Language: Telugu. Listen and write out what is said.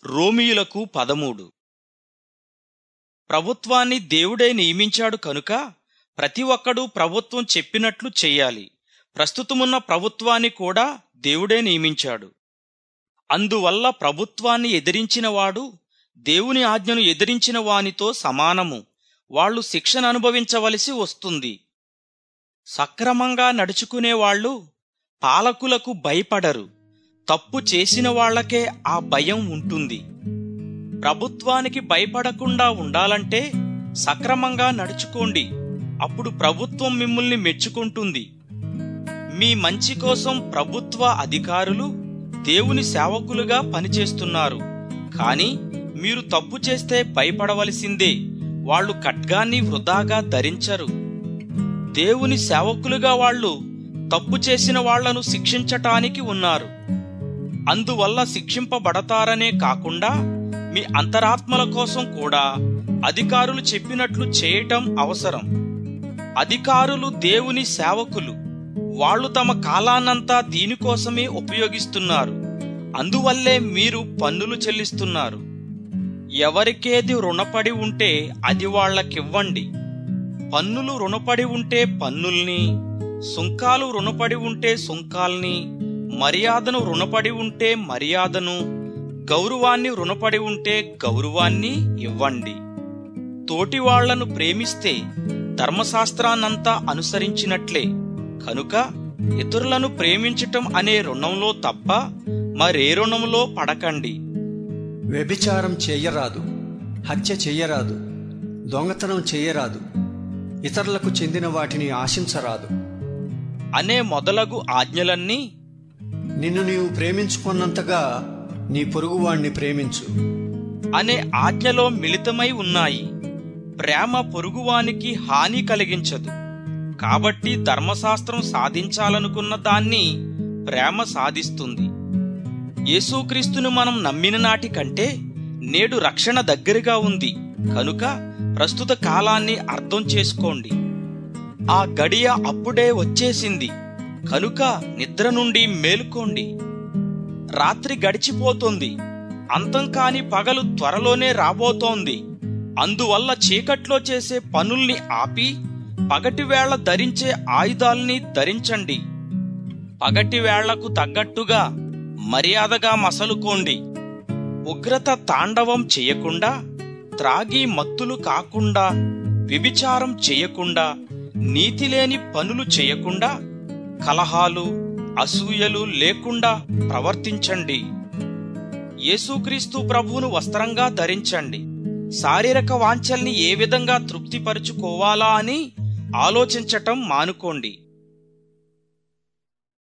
రోమియులకు పదమూడు ప్రభుత్వాన్ని దేవుడే నియమించాడు కనుక ప్రతి ఒక్కడూ ప్రభుత్వం చెప్పినట్లు చెయ్యాలి ప్రస్తుతమున్న ప్రభుత్వాన్ని కూడా దేవుడే నియమించాడు అందువల్ల ప్రభుత్వాన్ని ఎదిరించినవాడు దేవుని ఆజ్ఞను ఎదిరించిన వానితో సమానము వాళ్ళు శిక్షణ అనుభవించవలసి వస్తుంది సక్రమంగా నడుచుకునేవాళ్ళు పాలకులకు భయపడరు తప్పు చేసిన వాళ్లకే ఆ భయం ఉంటుంది ప్రభుత్వానికి భయపడకుండా ఉండాలంటే సక్రమంగా నడుచుకోండి అప్పుడు ప్రభుత్వం మిమ్మల్ని మెచ్చుకుంటుంది మీ మంచి కోసం ప్రభుత్వ అధికారులు దేవుని సేవకులుగా పనిచేస్తున్నారు కానీ మీరు తప్పు చేస్తే భయపడవలసిందే వాళ్ళు ఖడ్గాన్ని వృధాగా ధరించరు దేవుని సేవకులుగా వాళ్ళు తప్పు చేసిన వాళ్లను శిక్షించటానికి ఉన్నారు అందువల్ల శిక్షింపబడతారనే కాకుండా మీ అంతరాత్మల కోసం కూడా అధికారులు చెప్పినట్లు చేయటం అవసరం అధికారులు దేవుని సేవకులు వాళ్ళు తమ కాలాన్నంతా దీనికోసమే ఉపయోగిస్తున్నారు అందువల్లే మీరు పన్నులు చెల్లిస్తున్నారు ఎవరికేది రుణపడి ఉంటే అది వాళ్ళకివ్వండి పన్నులు రుణపడి ఉంటే పన్నుల్ని సుంకాలు రుణపడి ఉంటే సుంకాల్ని మర్యాదను రుణపడి ఉంటే మర్యాదను గౌరవాన్ని రుణపడి ఉంటే గౌరవాన్ని ఇవ్వండి తోటి వాళ్లను ప్రేమిస్తే ధర్మశాస్త్రాన్నంతా అనుసరించినట్లే కనుక ఇతరులను ప్రేమించటం అనే రుణంలో తప్ప మరే రుణంలో పడకండి వ్యభిచారం చెయ్యరాదు హత్య చెయ్యరాదు దొంగతనం చెయ్యరాదు ఇతరులకు చెందిన వాటిని ఆశించరాదు అనే మొదలగు ఆజ్ఞలన్నీ నిన్ను నీవు ప్రేమించుకున్నంతగా నీ పొరుగువాణ్ణి ప్రేమించు అనే ఆజ్ఞలో మిళితమై ఉన్నాయి ప్రేమ పొరుగువానికి హాని కలిగించదు కాబట్టి ధర్మశాస్త్రం సాధించాలనుకున్న దాన్ని ప్రేమ సాధిస్తుంది యేసుక్రీస్తును మనం నమ్మిన నాటి కంటే నేడు రక్షణ దగ్గరగా ఉంది కనుక ప్రస్తుత కాలాన్ని అర్థం చేసుకోండి ఆ గడియ అప్పుడే వచ్చేసింది కనుక నిద్ర నుండి మేలుకోండి రాత్రి గడిచిపోతుంది అంతం కాని పగలు త్వరలోనే రాబోతోంది అందువల్ల చీకట్లో చేసే పనుల్ని ఆపి పగటి వేళ ధరించే ఆయుధాల్ని ధరించండి పగటి వేళ్లకు తగ్గట్టుగా మర్యాదగా మసలుకోండి ఉగ్రత తాండవం చేయకుండా త్రాగి మత్తులు కాకుండా వ్యభిచారం చేయకుండా నీతిలేని పనులు చేయకుండా కలహాలు అసూయలు లేకుండా ప్రవర్తించండి యేసుక్రీస్తు ప్రభువును వస్త్రంగా ధరించండి శారీరక వాంఛల్ని ఏ విధంగా తృప్తిపరుచుకోవాలా అని ఆలోచించటం మానుకోండి